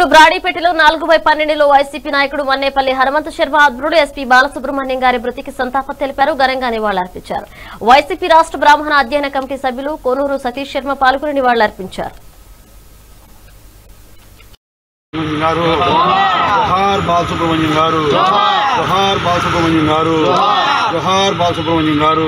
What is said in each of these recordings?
నెల్లూరు బ్రాడీపేటలో నాలుగు బై పన్నెండులో వైసీపీ నాయకుడు మన్నేపల్లి హనుమంత శర్మ ఆధ్వర్యుడు ఎస్పీ బాలసుబ్రహ్మణ్యం గారి మృతికి సంతాపం తెలిపారు ఘనంగా నివాళులర్పించారు వైసీపీ రాష్ట్ర బ్రాహ్మణ అధ్యయన కమిటీ సభ్యులు కోనూరు సతీష్ శర్మ పాల్గొని నివాళులర్పించారు గారు జోహార్ బాలసుబ్రహ్మణ్యం గారు జోహార్ బాలసుబ్రహ్మణ్యం గారు జోహార్ బాలసుబ్రహ్మణ్యం గారు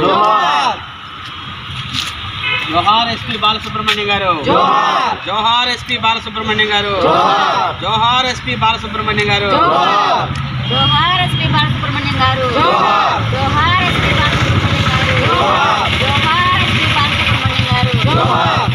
జోహార్ ఎస్పీ బాలసుబ్రహ్మణ్యం గారు జోహార్ ఎస్పీ బాలసుబ్రహ్మణ్యం గారు జోహార్ ఎస్పీ బాలసుబ్రహ్మణ్యం గారు జోహార్ ఎస్పీ బాలసుబ్రహ్మణ్యం గారు జోహార్ ఎస్పీ బాలసుబ్రహ్మణ్యం గారు జోహార్ ఎస్పీ బాలసుబ్రహ్మణ్యం గారు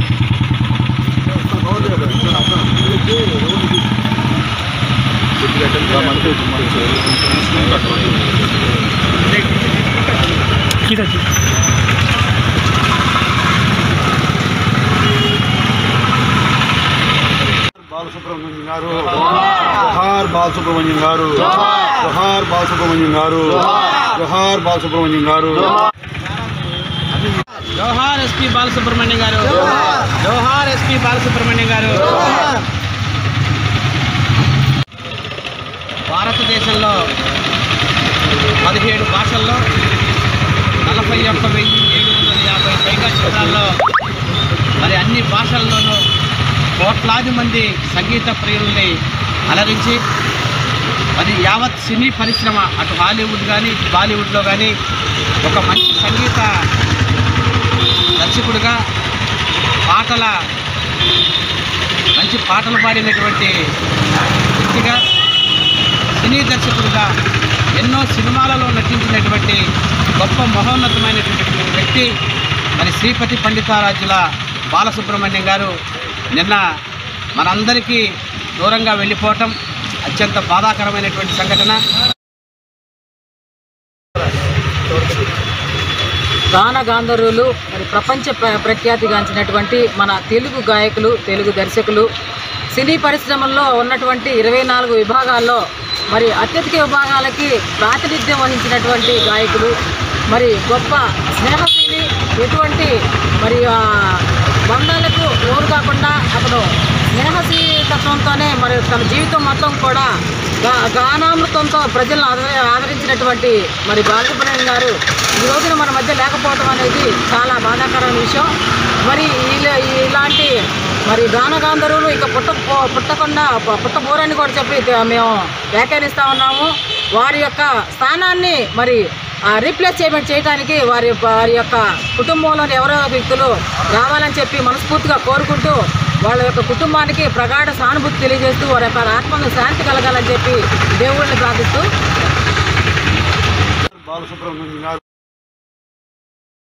బాలసుబ్రహ్మణ్యం గారు జోహార్ బాలసుబ్రహ్మణ్యం గారు జోహార్ బాలసుబ్రహ్మణ్యం గారు జోహార్ బాలసుబ్రహ్మణ్యం గారు జోహార్ ఎస్పీ బాలసుబ్రహ్మణ్యం గారు జోహార్ ఎస్పీ బాలసుబ్రహ్మణ్యం గారు భారతదేశంలో పదిహేడు భాషల్లో నలభై ఒక్క వెయ్యి ఏడు వందల యాభై పైగా చిత్రాల్లో మరి అన్ని భాషల్లోనూ కోట్లాది మంది సంగీత ప్రియుల్ని అలరించి మరి యావత్ సినీ పరిశ్రమ అటు హాలీవుడ్ కానీ ఇటు బాలీవుడ్లో కానీ ఒక మంచి సంగీత దర్శకుడిగా పాటల మంచి పాటలు పాడినటువంటి వ్యక్తిగా సినీ దర్శకుడిగా ఎన్నో సినిమాలలో నటించినటువంటి గొప్ప మహోన్నతమైనటువంటి వ్యక్తి మరి శ్రీపతి పండితారాజుల బాలసుబ్రహ్మణ్యం గారు నిన్న మనందరికీ దూరంగా వెళ్ళిపోవటం అత్యంత బాధాకరమైనటువంటి సంఘటన గాన గాంధర్వులు మరి ప్రపంచ ప్ర- ప్రఖ్యాతిగాంచినటువంటి మన తెలుగు గాయకులు తెలుగు దర్శకులు సినీ పరిశ్రమల్లో ఉన్నటువంటి ఇరవై నాలుగు విభాగాల్లో మరి అత్యధిక విభాగాలకి ప్రాతినిధ్యం వహించినటువంటి గాయకులు మరి గొప్ప స్నేహశీలి ఎటువంటి మరి ఆ, బంధాలకు లోను కాకుండా అతను స్నేహశీలతత్వంతోనే మరి తన జీవితం మొత్తం కూడా గా గానామృతంతో ప్రజలను ఆదరి ఆదరించినటువంటి మరి బాలసుబ్రహ్మణ్యం గారు ఈ రోజున మన మధ్య లేకపోవడం అనేది చాలా బాధాకరమైన విషయం మరి ఇలా- ఇలాంటి మరి గానగాంధర్వులు ఇక పుట్ట పుట్టకుండా ప- పుట్టబోరని కూడా చెప్పి తే- మేము వ్యాఖ్యానిస్తా ఉన్నాము వారి యొక్క స్థానాన్ని మరి రీప్లేస్ చేయమని చేయడానికి వారి వారి యొక్క కుటుంబంలోని ఎవరో ఒక వ్యక్తులు రావాలని చెప్పి మనస్ఫూర్తిగా కోరుకుంటూ వాళ్ళ యొక్క కుటుంబానికి ప్రగాఢ సానుభూతి తెలియజేస్తూ వారి యొక్క ఆత్మను శాంతి కలగాలని చెప్పి దేవుళ్ళని ప్రార్థిస్తూ బాలసుబ్రహ్మణ్యం గారు